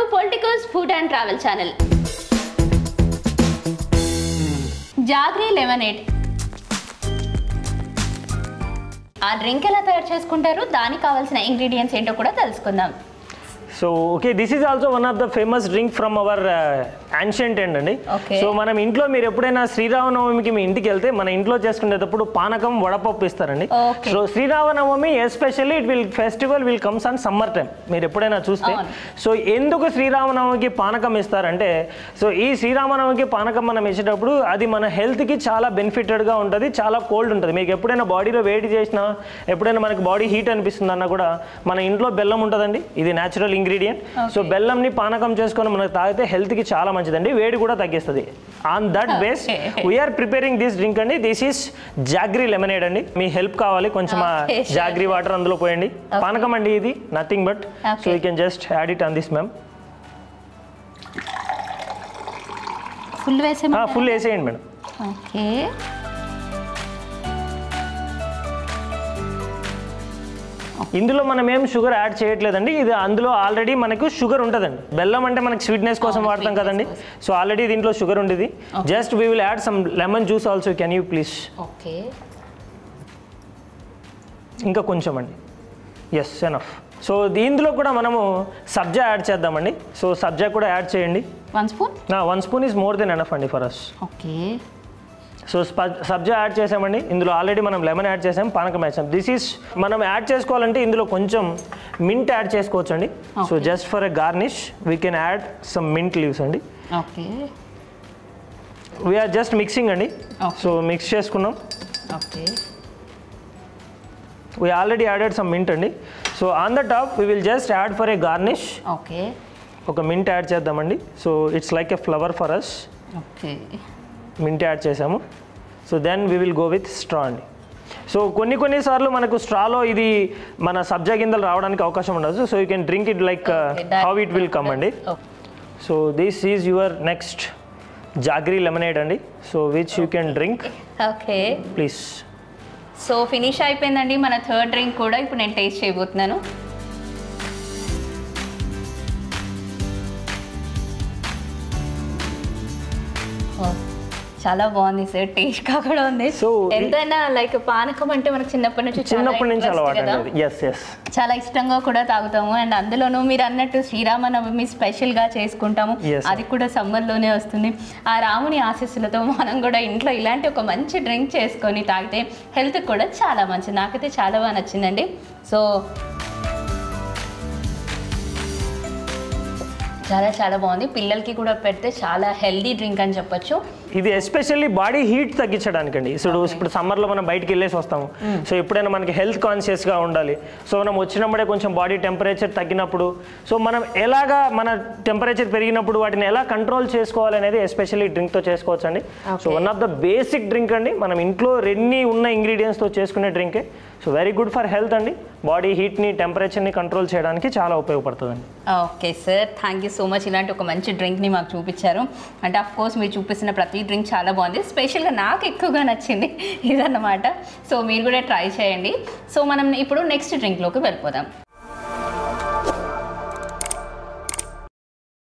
Politicals food and travel channel jaggery lemonade ఆ drink ఎలా తయారు చేసుకుంటారు దానికి కావాల్సిన ఇంగ్రీడియంట్స్ ఏంటో కూడా తెలుసుకుందాం so okay this is also one of the famous drink from our ancient end అండి Okay. సో మనం ఇంట్లో మీరు ఎప్పుడైనా శ్రీరామనవమికి మీ ఇంటికి వెళ్తే మన ఇంట్లో చేసుకునేటప్పుడు పానకం వడపప్పు ఇస్తారండి Okay. So Sri Rama Navami especially it will festival will comes on summer time మీరు ఎప్పుడైనా చూస్తే అవును. సో ఎందుకు శ్రీరామనవమికి పానకం ఇస్తారంటే సో ఈ శ్రీరామనవమికి పానకం మనం ఇచ్చేటప్పుడు అది మన హెల్త్కి చాలా బెనిఫిటెడ్గా ఉంటుంది చాలా కోల్డ్ ఉంటుంది మీకు ఎప్పుడైనా బాడీలో వేడి చేసినా ఎప్పుడైనా మనకి బాడీ హీట్ అనిపిస్తుంది అన్నా కూడా మన ఇంట్లో బెల్లం ఉంటుందండి ఇది న్యాచురల్ ఇంగ్రీడియంట్ సో బెల్లంని పానకం చేసుకొని మనకు తాగితే హెల్త్కి చాలా మంచిదండి వేడి కూడా తగ్గిస్తుంది on that base Okay. We are preparing this drink అండి దిస్ ఈస్ జాగ్రీ లెమనేడ్ అండి మీ హెల్ప్ కావాలి కొంచెం ఆ Okay, sure. జాగ్రీ వాటర్ అందులో పోయండి పానకం అండి ఇది nothing but so Okay. You can just add it on this ma'am full వేసే ఫుల్ వేసేయండి మేడం ఓకే ఇందులో మనం ఏం షుగర్ యాడ్ చేయట్లేదండి ఇది అందులో ఆల్రెడీ మనకు షుగర్ ఉంటుందండి బెల్లం అంటే మనకి స్వీట్నెస్ కోసం అవును, వాడతాం sweetness కదండి సో ఆల్రెడీ దీంట్లో షుగర్ ఉండేది just we will add some lemon juice also can you please okay ఇంకా కొంచెం అండి ఎస్ ఎనఫ్ సో ఇందులో కూడా మనము సబ్జా యాడ్ చేద్దామండి సో సబ్జా కూడా యాడ్ చేయండి one spoon one spoon is more than enough అండి ఫర్ అస్ ఓకే సో సబ్జా యాడ్ చేసామండి ఇందులో ఆల్రెడీ మనం లెమన్ యాడ్ చేసాం పానకం వేసాం దిస్ ఈస్ మనం యాడ్ చేసుకోవాలంటే ఇందులో కొంచెం మింట్ యాడ్ చేసుకోవచ్చు అండి so Okay. Just for a garnish we can add some mint leaves అండి ఓకే వీఆర్ జస్ట్ మిక్సింగ్ అండి Okay. సో మిక్స్ చేసుకున్నాం okay we already added some mint అండి so on the top we will just add for a garnish okay ఒక mint add చేద్దామండి so it's like a flower for us okay mint add చేసాము so then we will go with straw అండి so కొన్ని కొన్నిసార్లు మనకు స్ట్రాలో ఇది మన సబ్జా గింజలు రావడానికి అవకాశం ఉండదు so you can drink it like how it will come అండి so this is your next jaggery lemonade అండి so which you can drink okay please so finish అయిపోయిందండి మన థర్డ్ డ్రింక్ కూడా ఇప్పుడు నేను టేస్ట్ చేయబోతున్నాను ఓ, చాలా బాగుంది సార్ టేస్ట్ గా కూడా ఉంది So, ఎంతైనా లైక్ పానకం అంటే మనకు చిన్నప్పటి నుంచి చాలా చిన్నప్పటి నుంచి interest అలవాటు కదా. అండి ఎస్ ఎస్ చాలా ఇష్టంగా కూడా తాగుతాము అండ్ అందులోనూ మీరు అన్నట్టు శ్రీరామనవమి స్పెషల్ గా చేసుకుంటాము Yes, అది కూడా సమ్మర్ లోనే వస్తుంది ఆ రాముని ఆశీస్సులతో మనం కూడా ఇంట్లో ఇలాంటి ఒక మంచి డ్రింక్ చేసుకొని తాగితే హెల్త్ కూడా చాలా మంచిది నాకైతే చాలా బాగా నచ్చిందండి సో చాలా చాలా బాగుంది పిల్లలకి కూడా పెడితే చాలా హెల్దీ డ్రింక్ అని చెప్పొచ్చు ఇది ఎస్పెషల్లీ బాడీ హీట్ తగ్గించడానికండి ఇప్పుడు ఇప్పుడు సమ్మర్లో మనం బయటికి వెళ్ళేసి వస్తాము సో ఎప్పుడైనా మనకి హెల్త్ కాన్షియస్గా ఉండాలి సో మనం వచ్చినప్పుడే కొంచెం బాడీ టెంపరేచర్ తగ్గినప్పుడు సో మనం ఎలాగా మన టెంపరేచర్ పెరిగినప్పుడు వాటిని ఎలా కంట్రోల్ చేసుకోవాలి అనేది ఎస్పెషల్లీ డ్రింక్తో చేసుకోవచ్చు అండి so Okay. One of the basic drink అండి మనం ఇంట్లో రెన్ని ఉన్న ఇంగ్రీడియంట్స్తో చేసుకునే డ్రింకే so very good for health అండి బాడీ హీట్ని టెంపరేచర్ని కంట్రోల్ చేయడానికి చాలా ఉపయోగపడుతుందండి okay sir thank you so much ఇలాంటి ఒక మంచి డ్రింక్ని మాకు చూపించారు అంటే అఫ్ కోర్స్ మీరు చూపిస్తున్న ప్రతి డ్రింక్ చాలా బాగుంది స్పెషల్గా నాకు ఎక్కువగా నచ్చింది ఇదన్నమాట సో మీరు కూడా ట్రై చేయండి సో మనం ఇప్పుడు నెక్స్ట్ డ్రింక్లోకి వెళ్ళిపోదాం